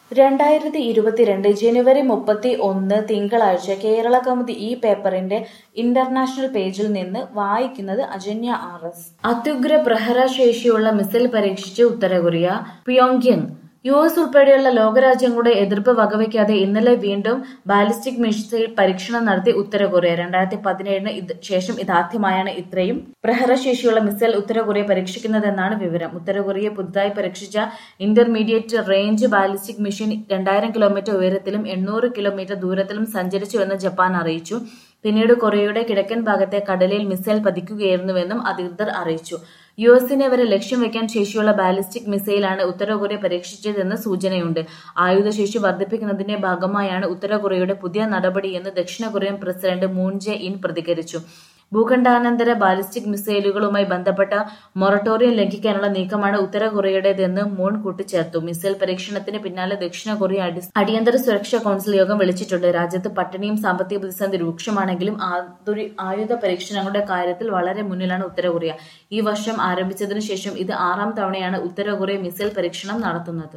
രണ്ടായിരത്തി ഇരുപത്തിരണ്ട് ജനുവരി മുപ്പത്തി ഒന്ന് തിങ്കളാഴ്ച കേരള കൗമുദി ഈ പേപ്പറിന്റെ ഇന്റർനാഷണൽ പേജിൽ നിന്ന് വായിക്കുന്നത് അജന്യ ആർ എസ് അത്യുഗ്ര പ്രഹരശേഷിയുള്ള മിസൈൽ പരീക്ഷിച്ച് ഉത്തര കൊറിയ പ്യോങ്യങ് യു എസ് ഉൾപ്പെടെയുള്ള ലോകരാജ്യങ്ങളുടെ എതിർപ്പ് വകവയ്ക്കാതെ ഇന്നലെ വീണ്ടും ബാലിസ്റ്റിക് മിസൈൽ പരീക്ഷണം നടത്തി ഉത്തര കൊറിയ രണ്ടായിരത്തി പതിനേഴിന് ഇത് ശേഷം ഇതാദ്യമായാണ് ഇത്രയും പ്രഹരശേഷിയുള്ള മിസൈൽ ഉത്തര കൊറിയ പരീക്ഷിക്കുന്നതെന്നാണ് വിവരം ഉത്തര കൊറിയ പുതുതായി പരീക്ഷിച്ച ഇന്റർമീഡിയറ്റ് റേഞ്ച് ബാലിസ്റ്റിക് മിഷൻ രണ്ടായിരം കിലോമീറ്റർ ഉയരത്തിലും എണ്ണൂറ് കിലോമീറ്റർ ദൂരത്തിലും സഞ്ചരിച്ചുവെന്ന് ജപ്പാൻ അറിയിച്ചു പിന്നീട് കൊറിയയുടെ കിഴക്കൻ ഭാഗത്തെ കടലിൽ മിസൈൽ പതിക്കുകയായിരുന്നുവെന്നും അധികൃതർ അറിയിച്ചു യു എസിനെ വരെ ലക്ഷ്യം വെക്കാൻ ശേഷിയുള്ള ബാലിസ്റ്റിക് മിസൈലാണ് ഉത്തര കൊറിയ പരീക്ഷിച്ചതെന്ന് സൂചനയുണ്ട് ആയുധശേഷി വർദ്ധിപ്പിക്കുന്നതിന്റെ ഭാഗമായാണ് ഉത്തര കൊറിയയുടെ പുതിയ നടപടിയെന്ന് ദക്ഷിണ Korean president Moon Jae In പ്രതികരിച്ചു ഭൂഖണ്ഡാനന്തര ബാലിസ്റ്റിക് മിസൈലുകളുമായി ബന്ധപ്പെട്ട മൊറട്ടോറിയം ലംഘിക്കാനുള്ള നീക്കമാണ് ഉത്തര കൊറിയയുടേതെന്ന് മൂൺ കൂട്ടിച്ചേർത്തു മിസൈൽ പരീക്ഷണത്തിന് പിന്നാലെ ദക്ഷിണ കൊറിയ അടി- അടിയന്തര സുരക്ഷാ കൌൺസിൽ യോഗം വിളിച്ചിട്ടുണ്ട് രാജ്യത്ത് പട്ടിണിയും സാമ്പത്തിക പ്രതിസന്ധി രൂക്ഷമാണെങ്കിലും ആതുരി- ആയുധ പരീക്ഷണങ്ങളുടെ കാര്യത്തിൽ വളരെ മുന്നിലാണ് ഉത്തര കൊറിയ ഈ വർഷം ആരംഭിച്ചതിനു ശേഷം ഇത് ആറാം തവണയാണ് ഉത്തര കൊറിയ മിസൈൽ പരീക്ഷണം നടത്തുന്നത്